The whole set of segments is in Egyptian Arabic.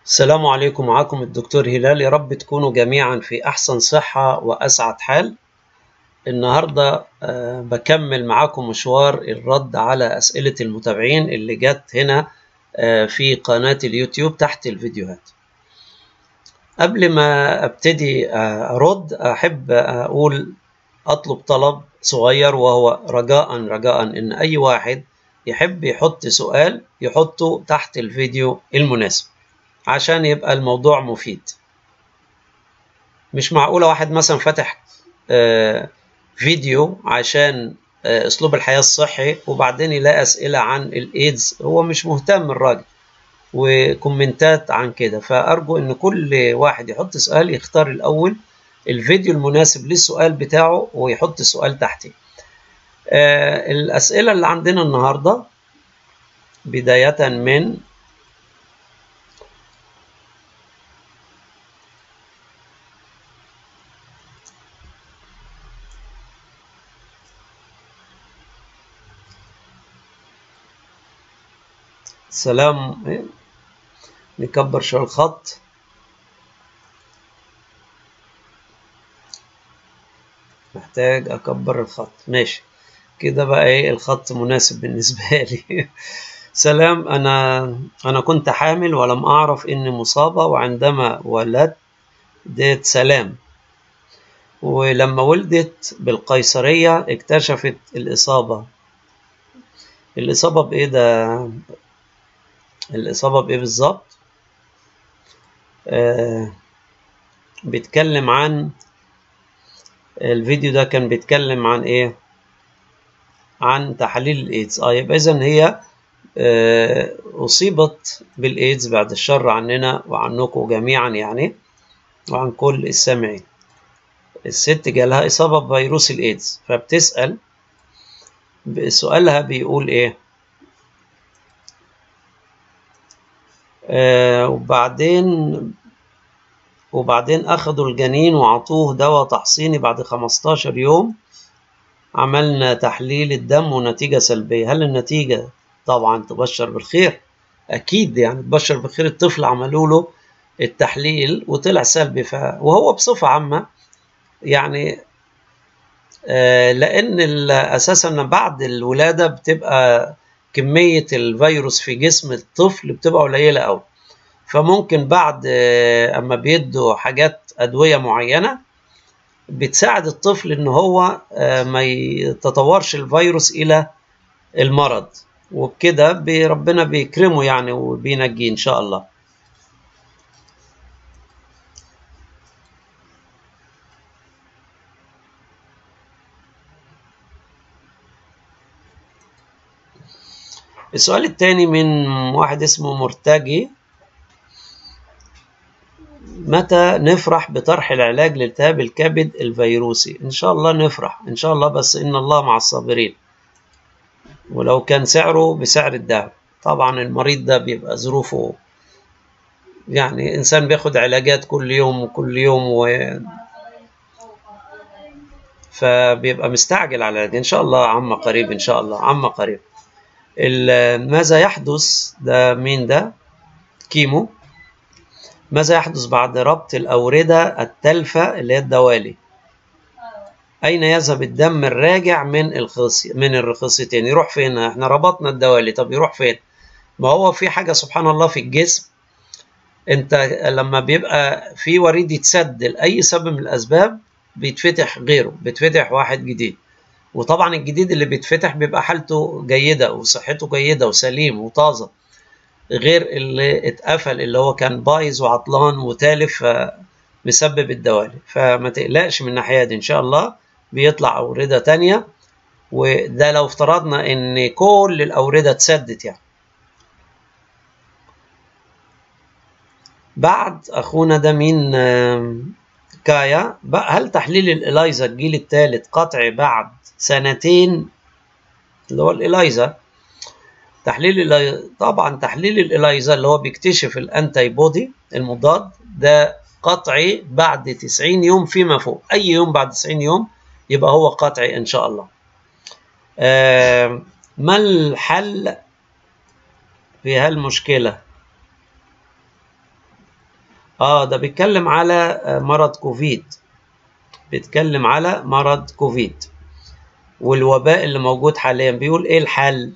السلام عليكم معكم الدكتور هلال يا رب تكونوا جميعا في أحسن صحة وأسعد حال النهاردة آه، بكمل معاكم مشوار الرد على أسئلة المتابعين اللي جت هنا آه، في قناة اليوتيوب تحت الفيديوهات قبل ما أبتدي آه، أرد أحب أقول أطلب طلب صغير وهو رجاء رجاء إن أي واحد يحب يحط سؤال يحطه تحت الفيديو المناسب عشان يبقى الموضوع مفيد مش معقولة واحد مثلا فتح آه، فيديو عشان آه، اسلوب الحياة الصحي وبعدين يلاقي اسئلة عن الايدز هو مش مهتم الراجل وكومنتات عن كده فارجو ان كل واحد يحط سؤال يختار الاول الفيديو المناسب للسؤال بتاعه ويحط السؤال تحته آه، الاسئلة اللي عندنا النهاردة بداية من سلام نكبر شوية الخط محتاج أكبر الخط ماشي كده بقى إيه الخط مناسب بالنسبة لي سلام أنا أنا كنت حامل ولم أعرف إني مصابة وعندما ولدت ديت سلام ولما ولدت بالقيصرية اكتشفت الإصابة الإصابة بإيه ده الإصابة بإيه بالظبط؟ آه بيتكلم عن الفيديو ده كان بيتكلم عن إيه؟ عن تحاليل الإيدز آه يبقى إذا هي آه أصيبت بالإيدز بعد الشر عننا وعنكم جميعا يعني وعن كل السامعين الست جالها إصابة بفيروس الإيدز فبتسأل سؤالها بيقول إيه؟ آه وبعدين وبعدين أخدوا الجنين وعطوه دواء تحصيني بعد 15 يوم عملنا تحليل الدم ونتيجة سلبية هل النتيجة طبعا تبشر بالخير أكيد يعني تبشر بالخير الطفل عملوا له التحليل وطلع سلبي ف... وهو بصفة عامة يعني آه لأن أساسا بعد الولادة بتبقى كمية الفيروس في جسم الطفل بتبقى قليلة أوي فممكن بعد أما بيدوا حاجات أدوية معينة بتساعد الطفل إن هو ما يتطورش الفيروس إلى المرض وبكده ربنا بيكرمه يعني وبينجيه إن شاء الله السؤال الثاني من واحد اسمه مرتجي متى نفرح بطرح العلاج لالتهاب الكبد الفيروسي ان شاء الله نفرح ان شاء الله بس ان الله مع الصابرين ولو كان سعره بسعر الذهب طبعا المريض ده بيبقى ظروفه يعني انسان بياخد علاجات كل يوم وكل يوم و فبيبقى مستعجل على العلاج ان شاء الله عما قريب ان شاء الله عما قريب ماذا يحدث ده مين ده كيمو ماذا يحدث بعد ربط الأوردة التلفة اللي هي الدوالي أين يذهب الدم الراجع من الخصي من الرخصتين يروح فين احنا ربطنا الدوالي طب يروح فين ما هو في حاجة سبحان الله في الجسم انت لما بيبقى في وريد يتسد لأي سبب من الأسباب بيتفتح غيره بيتفتح واحد جديد وطبعا الجديد اللي بيتفتح بيبقى حالته جيدة وصحته جيدة وسليم وطازة غير اللي اتقفل اللي هو كان بايظ وعطلان وتالف مسبب الدوالي فما تقلقش من الناحية دي إن شاء الله بيطلع أوردة تانية وده لو افترضنا إن كل الأوردة اتسدت يعني بعد أخونا ده مين كايا هل تحليل الإلايزا الجيل الثالث قطعي بعد سنتين اللي هو الإلايزا تحليل طبعا تحليل الإلايزا اللي هو بيكتشف الأنتي بودي المضاد ده قطعي بعد 90 يوم فيما فوق أي يوم بعد 90 يوم يبقى هو قطعي إن شاء الله آه ما الحل في هالمشكلة اه ده بيتكلم على مرض كوفيد بيتكلم على مرض كوفيد والوباء اللي موجود حاليا بيقول ايه الحل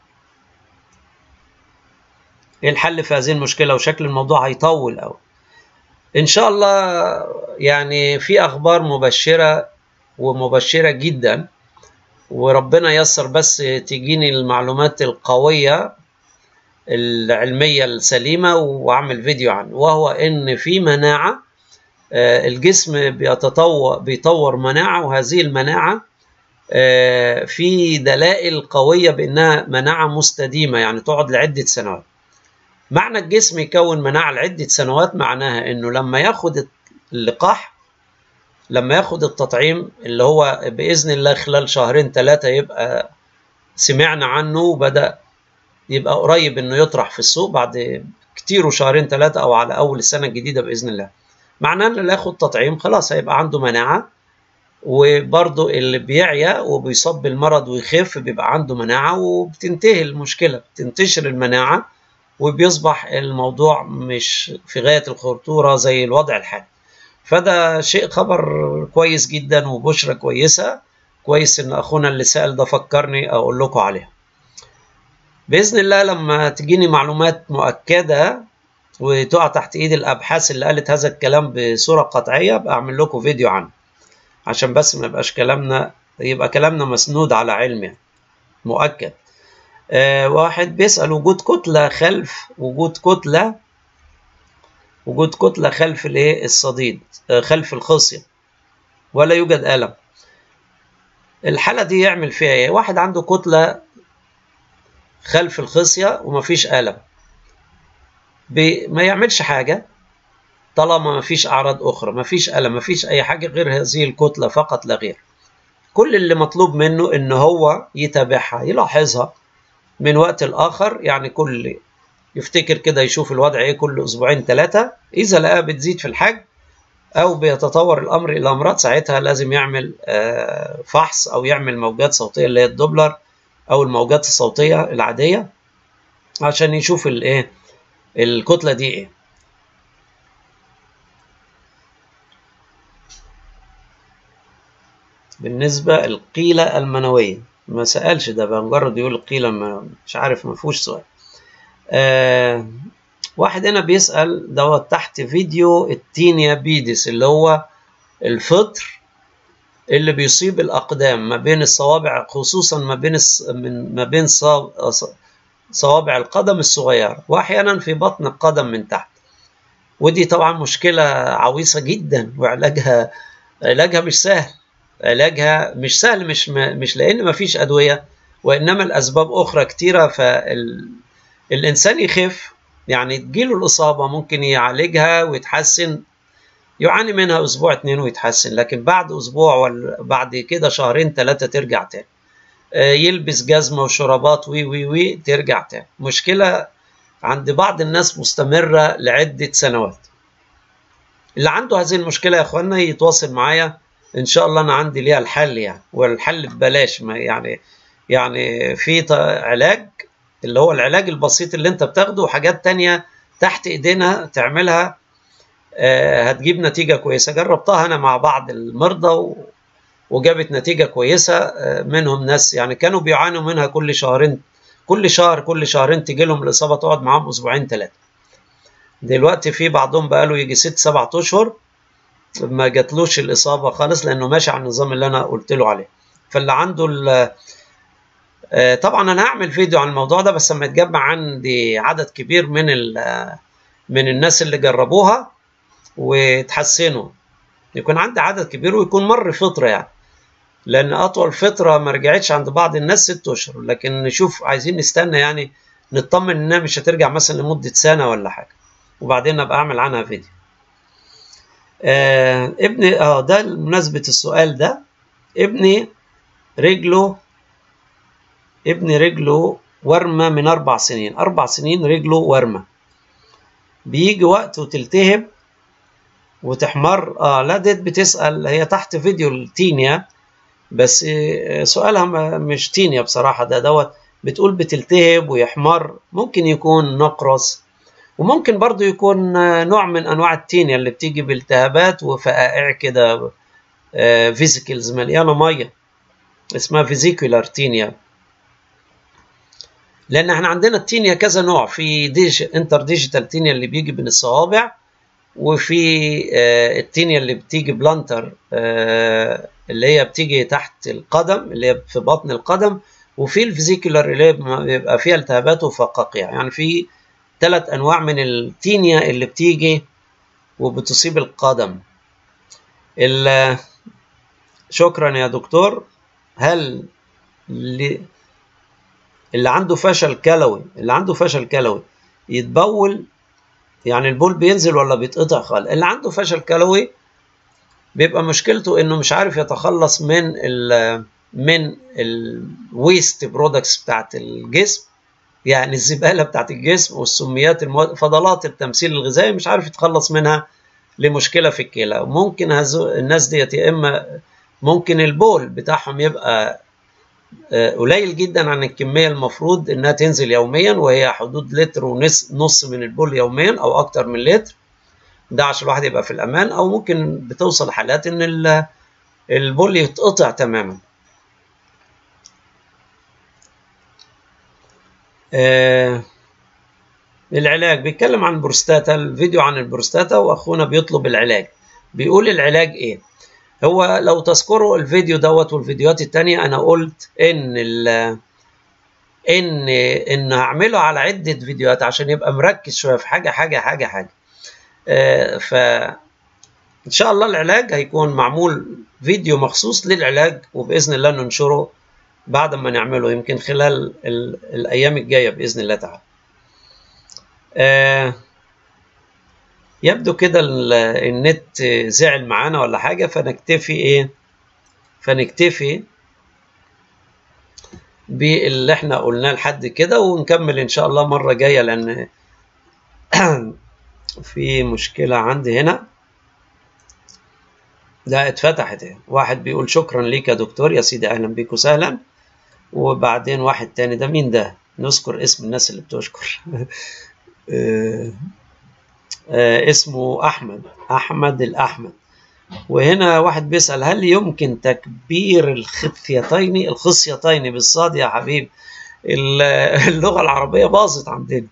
ايه الحل في هذه المشكله وشكل الموضوع هيطول قوي ان شاء الله يعني في اخبار مبشره ومبشره جدا وربنا يسر بس تجيني المعلومات القويه العلميه السليمه واعمل فيديو عنه وهو ان في مناعه الجسم بيتطور بيطور مناعه وهذه المناعه في دلائل قويه بانها مناعه مستديمه يعني تقعد لعده سنوات معنى الجسم يكون مناعة لعدة سنوات معناها انه لما ياخد اللقاح لما ياخد التطعيم اللي هو بإذن الله خلال شهرين ثلاثة يبقى سمعنا عنه وبدأ يبقى قريب انه يطرح في السوق بعد كتير وشهرين ثلاثة او على اول السنة الجديدة بإذن الله معناه ان اللي ياخد تطعيم خلاص هيبقى عنده مناعة وبرضه اللي بيعيا وبيصاب بالمرض ويخف بيبقى عنده مناعة وبتنتهي المشكلة بتنتشر المناعة وبيصبح الموضوع مش في غاية الخطورة زي الوضع الحالي فده شيء خبر كويس جدا وبشرة كويسة كويس ان اخونا اللي سأل ده فكرني اقول لكم عليها بإذن الله لما تجيني معلومات مؤكدة وتقع تحت ايد الابحاث اللي قالت هذا الكلام بصورة قطعية ابقى اعمل لكم فيديو عنه عشان بس ما يبقاش كلامنا يبقى كلامنا مسنود على علم يعني مؤكد آه واحد بيسأل وجود كتلة خلف وجود كتلة وجود كتلة خلف الايه الصديد آه خلف الخصية ولا يوجد ألم الحالة دي يعمل فيها ايه واحد عنده كتلة خلف الخصية ومفيش ألم ما يعملش حاجة طالما مفيش أعراض أخرى مفيش ألم مفيش أي حاجة غير هذه الكتلة فقط لا غير كل اللي مطلوب منه إن هو يتابعها يلاحظها من وقت لآخر يعني كل يفتكر كده يشوف الوضع ايه كل اسبوعين ثلاثة اذا لقاها بتزيد في الحجم او بيتطور الامر الى امراض ساعتها لازم يعمل فحص او يعمل موجات صوتية اللي هي الدوبلر او الموجات الصوتية العادية عشان يشوف الايه الكتلة دي ايه بالنسبة القيلة المنوية ما سألش ده بقى مجرد يقول القيلة ما مش عارف ما فيهوش سؤال آه واحد هنا بيسأل دوت تحت فيديو التينيا بيدس اللي هو الفطر اللي بيصيب الأقدام ما بين الصوابع خصوصا ما بين من ما بين صوابع القدم الصغيرة وأحيانا في بطن القدم من تحت ودي طبعا مشكلة عويصة جدا وعلاجها علاجها مش سهل علاجها مش سهل مش مش لان مفيش ادويه وانما الاسباب اخرى كتيره فالانسان يخف يعني تجيله الاصابه ممكن يعالجها ويتحسن يعاني منها اسبوع اتنين ويتحسن لكن بعد اسبوع ولا بعد كده شهرين ثلاثه ترجع تاني يلبس جزمه وشرابات وي وي وي ترجع تاني مشكله عند بعض الناس مستمره لعده سنوات اللي عنده هذه المشكله يا اخوانا يتواصل معايا ان شاء الله انا عندي ليها الحل يعني والحل ببلاش ما يعني يعني في علاج اللي هو العلاج البسيط اللي انت بتاخده وحاجات تانية تحت ايدينا تعملها آه هتجيب نتيجة كويسة جربتها انا مع بعض المرضى وجابت نتيجة كويسة آه منهم ناس يعني كانوا بيعانوا منها كل شهرين كل شهر كل شهرين تجي لهم الإصابة تقعد معاهم أسبوعين ثلاثة دلوقتي في بعضهم بقاله يجي ست سبعة أشهر ما جاتلوش الإصابة خالص لأنه ماشي على النظام اللي أنا قلت له عليه فاللي عنده طبعا أنا هعمل فيديو عن الموضوع ده بس لما يتجمع عندي عدد كبير من من الناس اللي جربوها وتحسنوا يكون عندي عدد كبير ويكون مر فترة يعني لأن أطول فترة ما رجعتش عند بعض الناس ست أشهر لكن نشوف عايزين نستنى يعني نطمن إنها مش هترجع مثلا لمدة سنة ولا حاجة وبعدين أبقى أعمل عنها فيديو آه ابني اه ده بمناسبة السؤال ده ابني رجله ابني رجله ورمة من أربع سنين أربع سنين رجله ورمة بيجي وقت وتلتهب وتحمر اه لا ديت بتسأل هي تحت فيديو التينيا بس سؤالها مش تينيا بصراحة ده دوت بتقول بتلتهب ويحمر ممكن يكون نقرس وممكن برضو يكون نوع من انواع التينيا اللي بتيجي بالتهابات وفقائع كده فيزيكلز مليانه ميه اسمها فيزيكولار تينيا لان احنا عندنا التينيا كذا نوع في ديج انتر ديجيتال تينيا اللي بيجي بين الصوابع وفي التينيا اللي بتيجي بلانتر اللي هي بتيجي تحت القدم اللي هي في بطن القدم وفي الفيزيكولار اللي بيبقى فيها التهابات وفقاقيع يعني في ثلاث انواع من التينيا اللي بتيجي وبتصيب القدم شكرا يا دكتور هل اللي, اللي عنده فشل كلوي اللي عنده فشل كلوي يتبول يعني البول بينزل ولا بيتقطع خالص اللي عنده فشل كلوي بيبقى مشكلته انه مش عارف يتخلص من ال من الويست برودكتس بتاعت الجسم يعني الزباله بتاعت الجسم والسميات المواد فضلات التمثيل الغذائي مش عارف يتخلص منها لمشكله في الكلى ممكن هزو الناس ديت يا اما ممكن البول بتاعهم يبقى قليل جدا عن الكميه المفروض انها تنزل يوميا وهي حدود لتر ونص نص من البول يوميا او اكتر من لتر ده عشان الواحد يبقى في الامان او ممكن بتوصل حالات ان البول يتقطع تماما آه العلاج بيتكلم عن البروستاتا الفيديو عن البروستاتا واخونا بيطلب العلاج بيقول العلاج ايه هو لو تذكروا الفيديو دوت والفيديوهات التانية انا قلت ان ال ان ان هعمله على عدة فيديوهات عشان يبقى مركز شوية في حاجة حاجة حاجة حاجة آه ف ان شاء الله العلاج هيكون معمول فيديو مخصوص للعلاج وباذن الله ننشره بعد ما نعمله يمكن خلال ال الايام الجايه باذن الله تعالى آه يبدو كده النت زعل معانا ولا حاجه فنكتفي ايه فنكتفي باللي احنا قلناه لحد كده ونكمل ان شاء الله مره جايه لان في مشكله عندي هنا ده اتفتحت اهي واحد بيقول شكرا ليك يا دكتور يا سيدي اهلا بيك وسهلا وبعدين واحد تاني ده مين ده نذكر اسم الناس اللي بتشكر آه آه اسمه احمد احمد الاحمد وهنا واحد بيسال هل يمكن تكبير الخفيتين الخصيتين بالصاد يا حبيب اللغه العربيه باظت عندنا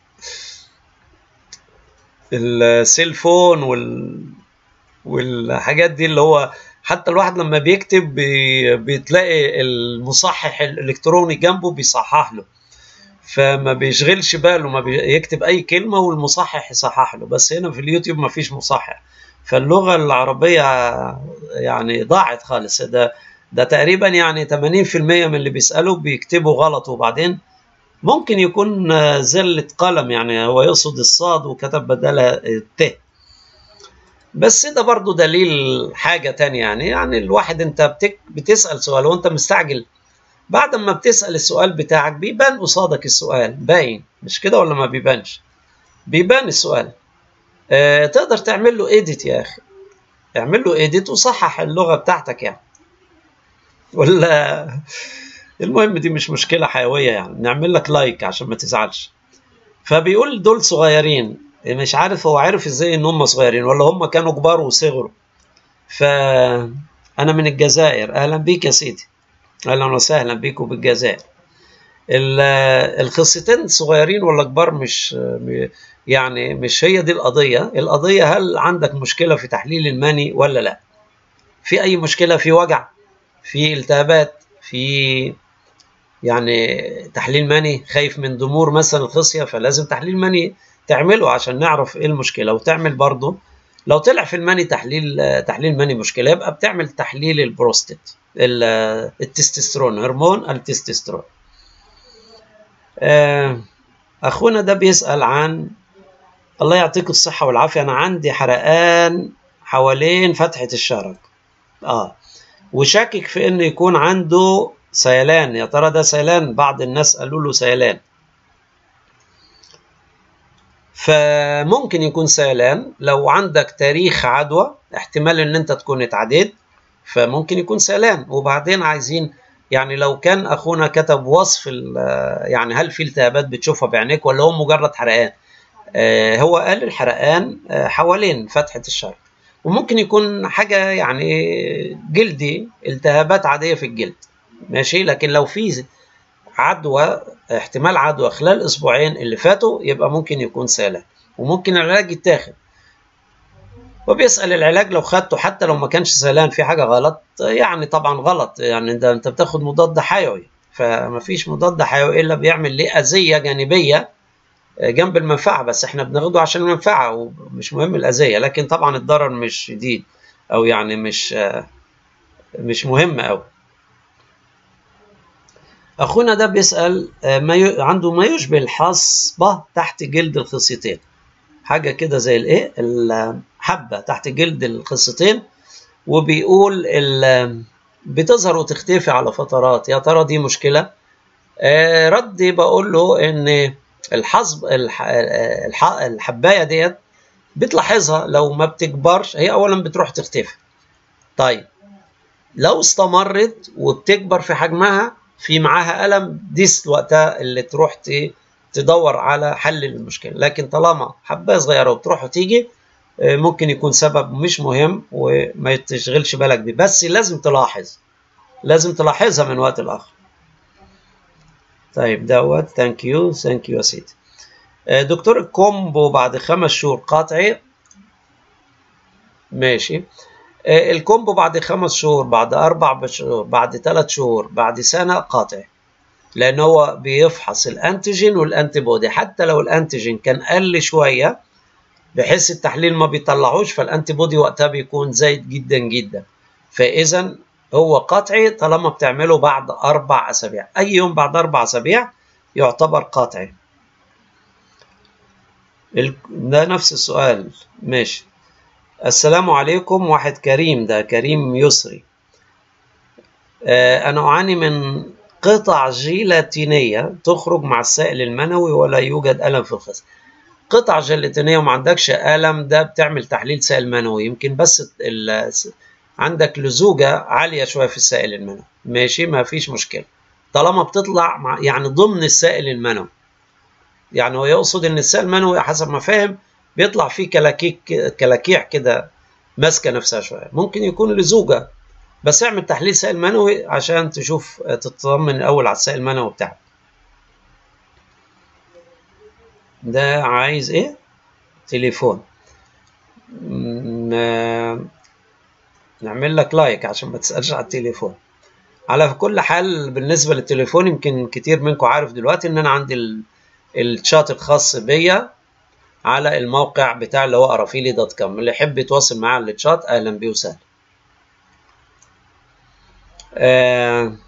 السيلفون وال والحاجات دي اللي هو حتى الواحد لما بيكتب بي بتلاقي المصحح الالكتروني جنبه بيصحح له فما بيشغلش باله ما بيكتب اي كلمه والمصحح يصحح له بس هنا في اليوتيوب ما فيش مصحح فاللغه العربيه يعني ضاعت خالص ده ده تقريبا يعني 80% من اللي بيسالوا بيكتبوا غلط وبعدين ممكن يكون زلة قلم يعني هو يقصد الصاد وكتب بدلها الت بس ده برضو دليل حاجة تانية يعني يعني الواحد انت بتك بتسأل سؤال وانت مستعجل بعد ما بتسأل السؤال بتاعك بيبان قصادك السؤال باين مش كده ولا ما بيبانش بيبان السؤال اه تقدر تعمل له ايديت يا اخي اعمل له ايديت وصحح اللغة بتاعتك يعني ولا المهم دي مش مشكلة حيوية يعني نعمل لك لايك عشان ما تزعلش فبيقول دول صغيرين مش عارف هو عارف ازاي ان هم صغيرين ولا هم كانوا كبار وصغروا فانا من الجزائر اهلا بيك يا سيدي اهلا وسهلا بيكم بالجزائر الخصيتين صغيرين ولا كبار مش يعني مش هي دي القضية القضية هل عندك مشكلة في تحليل المني ولا لا في أي مشكلة في وجع في التهابات في يعني تحليل مني خايف من ضمور مثلا الخصية فلازم تحليل مني تعمله عشان نعرف ايه المشكلة وتعمل برضه لو طلع في المني تحليل تحليل مني مشكلة يبقى بتعمل تحليل البروستات التستوستيرون هرمون التستوستيرون اخونا ده بيسأل عن الله يعطيكم الصحة والعافية أنا عندي حرقان حوالين فتحة الشرج اه وشاكك في إنه يكون عنده سيلان يا ترى ده سيلان بعض الناس قالوا له سيلان فممكن يكون سيلان لو عندك تاريخ عدوى احتمال ان انت تكون اتعديت فممكن يكون سيلان وبعدين عايزين يعني لو كان اخونا كتب وصف يعني هل في التهابات بتشوفها بعينيك ولا هو مجرد حرقان آه هو قال الحرقان آه حوالين فتحة الشرج وممكن يكون حاجة يعني جلدي التهابات عادية في الجلد ماشي لكن لو في عدوى احتمال عدوى خلال اسبوعين اللي فاتوا يبقى ممكن يكون سالة وممكن العلاج يتاخد وبيسأل العلاج لو خدته حتى لو ما كانش سلان في حاجة غلط يعني طبعا غلط يعني ده انت بتاخد مضاد حيوي فما فيش مضاد حيوي الا بيعمل ليه اذية جانبية جنب المنفعة بس احنا بناخده عشان المنفعة ومش مهم الأذية لكن طبعا الضرر مش شديد أو يعني مش مش مهم أوي أخونا ده بيسأل ما ي... عنده ما يشبه الحصبة تحت جلد الخصيتين حاجة كده زي الإيه الحبة تحت جلد الخصيتين وبيقول ال... بتظهر وتختفي على فترات يا ترى دي مشكلة آه ردي بقول له إن الحصب الح... الح... الحبايه ديت بتلاحظها لو ما بتكبرش هي اولا بتروح تختفي طيب لو استمرت وبتكبر في حجمها في معاها الم دي وقتها اللي تروح تدور على حل للمشكله لكن طالما حبايه صغيره وبتروح وتيجي ممكن يكون سبب مش مهم وما تشغلش بالك بيه بس لازم تلاحظ لازم تلاحظها من وقت لاخر طيب دوت ثانك يو ثانك يو يا سيدي دكتور الكومبو بعد خمس شهور قاطعي ماشي الكومبو بعد خمس شهور بعد اربع شهور بعد ثلاث شهور بعد سنه قاطعي لان هو بيفحص الانتيجين والانتي بودي حتى لو الانتيجين كان قل شويه بحيث التحليل ما بيطلعوش فالانتي بودي وقتها بيكون زايد جدا جدا فاذا هو قطعي طالما بتعمله بعد أربع أسابيع أي يوم بعد أربع أسابيع يعتبر قطعي ده نفس السؤال ماشي السلام عليكم واحد كريم ده كريم يسري آه أنا أعاني من قطع جيلاتينية تخرج مع السائل المنوي ولا يوجد ألم في الخصر قطع جيلاتينية وما عندكش ألم ده بتعمل تحليل سائل منوي يمكن بس عندك لزوجة عالية شوية في السائل المنوي ماشي ما فيش مشكلة طالما بتطلع مع يعني ضمن السائل المنوي يعني هو يقصد ان السائل المنوي حسب ما فاهم بيطلع فيه كلاكيك كلاكيع كده ماسكة نفسها شوية ممكن يكون لزوجة بس اعمل تحليل سائل منوي عشان تشوف تطمن الاول على السائل المنوي بتاعك ده عايز ايه تليفون نعمل لك لايك عشان ما تسألش على التليفون على كل حال بالنسبة للتليفون يمكن كتير منكم عارف دلوقتي ان انا عندي الشات الخاص بيا على الموقع بتاع اللي هو ارافيلي دوت كوم اللي يحب يتواصل معايا على الشات اهلا بيه وسهلا آه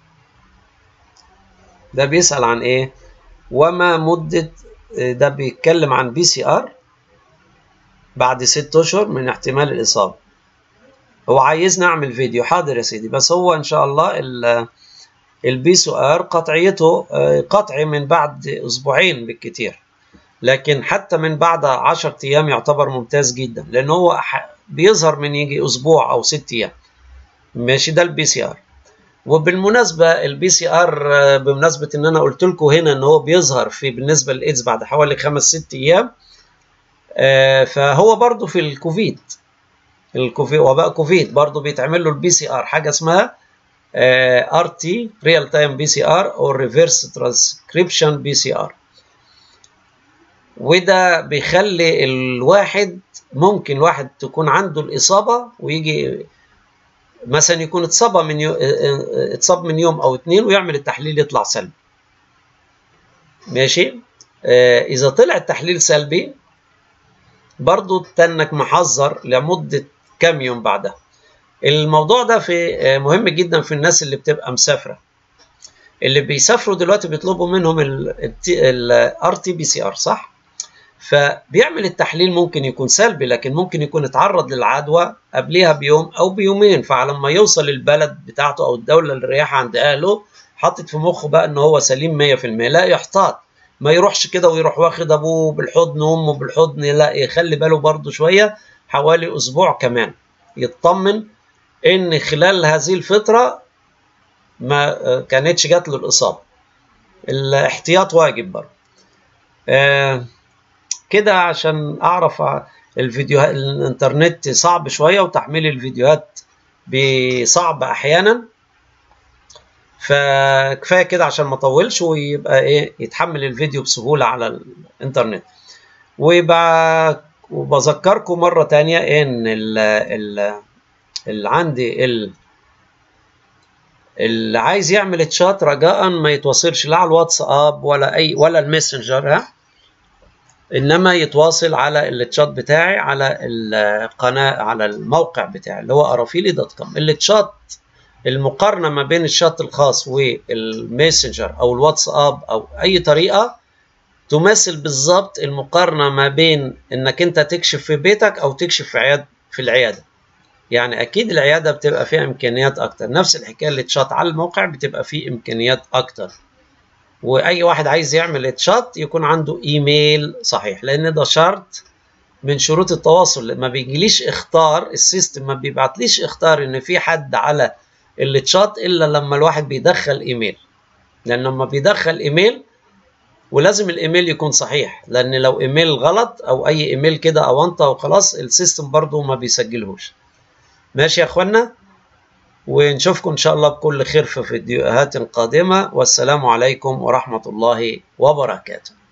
ده بيسأل عن ايه وما مدة ده بيتكلم عن بي سي ار بعد ست اشهر من احتمال الاصابه هو عايزني اعمل فيديو حاضر يا سيدي بس هو ان شاء الله البي سي ار قطعيته قطعي من بعد اسبوعين بالكتير لكن حتى من بعد 10 ايام يعتبر ممتاز جدا لان هو بيظهر من يجي اسبوع او ست ايام ماشي ده البي سي ار وبالمناسبه البي سي ار بمناسبه ان انا قلت لكم هنا ان هو بيظهر في بالنسبه للايدز بعد حوالي خمس ست ايام فهو برضه في الكوفيد الكوفيد وباء كوفيد برضه بيتعمل له البي سي ار حاجه اسمها ار تي ريال تايم بي سي ار او ريفرس ترانسكريبشن بي سي ار وده بيخلي الواحد ممكن الواحد تكون عنده الاصابه ويجي مثلا يكون اتصاب من يو... اتصاب من يوم او اتنين ويعمل التحليل يطلع سلبي ماشي آه اذا طلع التحليل سلبي برضو تنك محذر لمدة كام يوم بعدها الموضوع ده في مهم جدا في الناس اللي بتبقى مسافرة اللي بيسافروا دلوقتي بيطلبوا منهم الار تي بي سي ار صح فبيعمل التحليل ممكن يكون سلبي لكن ممكن يكون اتعرض للعدوى قبلها بيوم او بيومين فعلى ما يوصل البلد بتاعته او الدولة اللي رايحة عند اهله حاطط في مخه بقى ان هو سليم 100% لا يحتاط ما يروحش كده ويروح واخد ابوه بالحضن وامه بالحضن لا يخلي باله برضه شويه حوالي اسبوع كمان يطمن ان خلال هذه الفتره ما كانتش جات له الاصابه الاحتياط واجب برضه آه كده عشان اعرف الفيديوهات الانترنت صعب شويه وتحميل الفيديوهات بصعب احيانا فكفايه كده عشان ما اطولش ويبقى ايه يتحمل الفيديو بسهوله على الانترنت ويبقى وبذكركم مره تانية ان ال ال اللي عندي ال اللي عايز يعمل تشات رجاء ما يتواصلش لا على الواتساب ولا اي ولا الماسنجر ها انما يتواصل على التشات بتاعي على القناه على الموقع بتاعي اللي هو ارافيلي دوت كوم التشات المقارنه ما بين الشات الخاص والماسنجر او الواتساب او اي طريقه تماثل بالظبط المقارنه ما بين انك انت تكشف في بيتك او تكشف في عياد في العياده يعني اكيد العياده بتبقى فيها امكانيات اكتر نفس الحكايه اللي تشات على الموقع بتبقى فيه امكانيات اكتر واي واحد عايز يعمل تشات يكون عنده ايميل صحيح لان ده شرط من شروط التواصل ما بيجيليش اختار السيستم ما بيبعتليش اختار ان في حد على التشات الا لما الواحد بيدخل ايميل لان لما بيدخل ايميل ولازم الايميل يكون صحيح لان لو ايميل غلط او اي ايميل كده او انت وخلاص السيستم برضو ما بيسجلهوش ماشي يا اخوانا ونشوفكم ان شاء الله بكل خير في فيديوهات قادمه والسلام عليكم ورحمه الله وبركاته